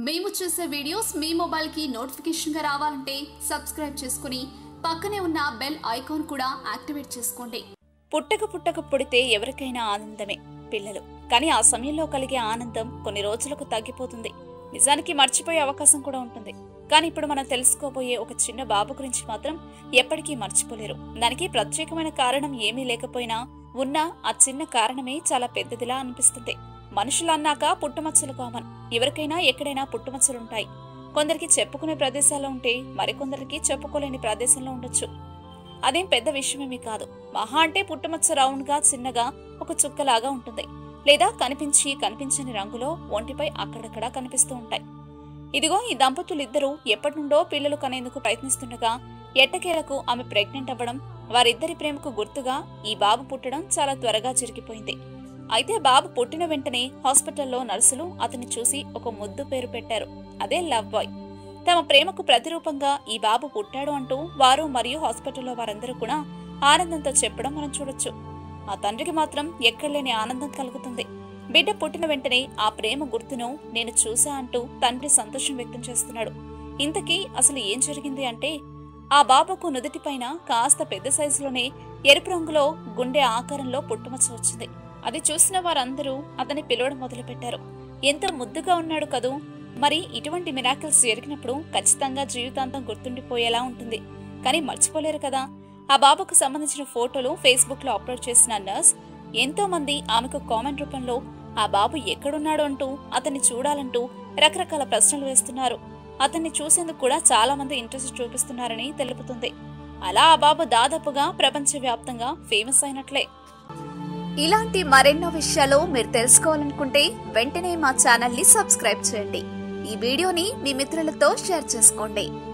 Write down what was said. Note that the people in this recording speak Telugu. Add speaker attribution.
Speaker 1: మేము చేసే వీడియోస్ మీ మొబైల్కి నోటిఫికేషన్గా రావాలంటే సబ్స్క్రైబ్ చేసుకుని పక్కనే ఉన్న బెల్ ఐకాన్ కూడా యాక్టివేట్ చేసుకోండి
Speaker 2: పుట్టక పుట్టక పుడితే ఎవరికైనా ఆనందమే పిల్లలు కానీ ఆ సమయంలో కలిగే ఆనందం కొన్ని రోజులకు తగ్గిపోతుంది నిజానికి మర్చిపోయే అవకాశం కూడా ఉంటుంది కానీ ఇప్పుడు మనం తెలుసుకోబోయే ఒక చిన్న బాబు గురించి మాత్రం ఎప్పటికీ మర్చిపోలేరు దానికి ప్రత్యేకమైన కారణం ఏమీ లేకపోయినా ఉన్న ఆ చిన్న కారణమే చాలా పెద్దదిలా అనిపిస్తుంది మనుషులు అన్నాక పుట్టుమచ్చలు కామన్ ఎవరికైనా ఎక్కడైనా పుట్టుమచ్చలుంటాయి కొందరికి చెప్పుకునే ప్రదేశాల్లో ఉంటే మరికొందరికి చెప్పుకోలేని ప్రదేశంలో ఉండొచ్చు అదేం పెద్ద విషయమేమీ కాదు మహా అంటే పుట్టుమచ్చ రౌండ్ గా చిన్నగా ఒక చుక్కలాగా ఉంటుంది లేదా కనిపించి కనిపించని రంగులో ఒంటిపై అక్కడక్కడా కనిపిస్తూ ఉంటాయి ఇదిగో ఈ దంపతులిద్దరూ ఎప్పటి నుండో పిల్లలు కనేందుకు ప్రయత్నిస్తుండగా ఎట్టకేలకు ఆమె ప్రెగ్నెంట్ అవ్వడం వారిద్దరి ప్రేమకు గుర్తుగా ఈ బాబు పుట్టడం చాలా త్వరగా జరిగిపోయింది అయితే బాబు పుట్టిన వెంటనే హాస్పిటల్లో నర్సులు అతన్ని చూసి ఒక ముద్దు పేరు పెట్టారు అదే లవ్ బాయ్ తమ ప్రేమకు ప్రతిరూపంగా ఈ బాబు పుట్టాడు అంటూ వారు మరియు హాస్పిటల్లో వారందరూ కూడా ఆనందంతో చెప్పడం మనం చూడొచ్చు ఆ తండ్రికి మాత్రం ఎక్కడలేని ఆనందం కలుగుతుంది బిడ్డ పుట్టిన వెంటనే ఆ ప్రేమ గుర్తును నేను చూసా అంటూ తండ్రి సంతోషం వ్యక్తం చేస్తున్నాడు ఇంతకీ అసలు ఏం జరిగింది అంటే ఆ బాబుకు నుదుటిపైన కాస్త పెద్ద సైజులోనే ఎరుపు రంగులో గుండె ఆకారంలో పుట్టుమచ్చ వచ్చింది అది చూసిన వారందరూ అతన్ని పిలవడం మొదలుపెట్టారు ఎంత ముద్దుగా ఉన్నాడు కదూ మరి ఇటువంటి మిరాకిల్స్ జరిగినప్పుడు ఖచ్చితంగా జీవితాంతం గుర్తుండిపోయేలా ఉంటుంది కానీ మర్చిపోలేరు కదా ఆ బాబుకు సంబంధించిన ఫోటోలు ఫేస్బుక్ లో అప్లోడ్ చేసిన నర్స్ ఎంతో మంది ఆమెకు కామెంట్ రూపంలో ఆ బాబు ఎక్కడున్నాడు అంటూ అతన్ని చూడాలంటూ రకరకాల ప్రశ్నలు వేస్తున్నారు అతన్ని చూసేందుకు కూడా చాలా మంది ఇంట్రెస్ట్ చూపిస్తున్నారని తెలుపుతుంది అలా ఆ బాబు దాదాపుగా ప్రపంచవ్యాప్తంగా ఫేమస్ అయినట్లే
Speaker 1: ఇలాంటి మరెన్నో విషయాలు మీరు తెలుసుకోవాలనుకుంటే వెంటనే మా ఛానల్ని సబ్స్క్రైబ్ చేయండి ఈ వీడియోని మీ మిత్రులతో షేర్ చేసుకోండి